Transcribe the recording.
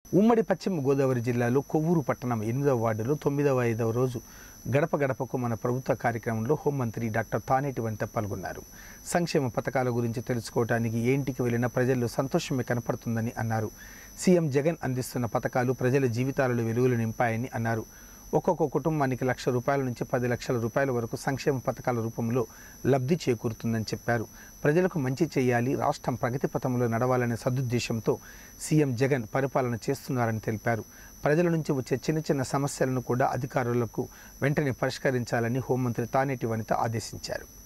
ఉమ్మడి పశ్చిమ గోదావరి జిల్లాలో కొవ్వూరు పట్టణం ఎనిమిదవ వార్డులో తొమ్మిదవ ఐదవ రోజు గడప గడపకు మన ప్రభుత్వ కార్యక్రమంలో హోంమంత్రి డాక్టర్ తానేటి వనిత పాల్గొన్నారు సంక్షేమ పథకాల గురించి తెలుసుకోవడానికి ఏ ఇంటికి వెళ్ళినా ప్రజల్లో సంతోషమే కనపడుతుందని అన్నారు సీఎం జగన్ అందిస్తున్న పథకాలు ప్రజల జీవితాలలో వెలుగులు నింపాయని అన్నారు ఒక్కొక్క కుటుంబానికి లక్ష రూపాయల నుంచి పది లక్షల రూపాయల వరకు సంక్షేమ పథకాల రూపంలో లబ్ధి చేకూరుతుందని చెప్పారు ప్రజలకు మంచి చేయాలి రాష్ట్రం ప్రగతి పథంలో నడవాలనే సదుద్దేశంతో సీఎం జగన్ పరిపాలన చేస్తున్నారని తెలిపారు ప్రజల నుంచి వచ్చే చిన్న చిన్న సమస్యలను కూడా అధికారులకు వెంటనే పరిష్కరించాలని హోంమంత్రి తానేటి వనిత ఆదేశించారు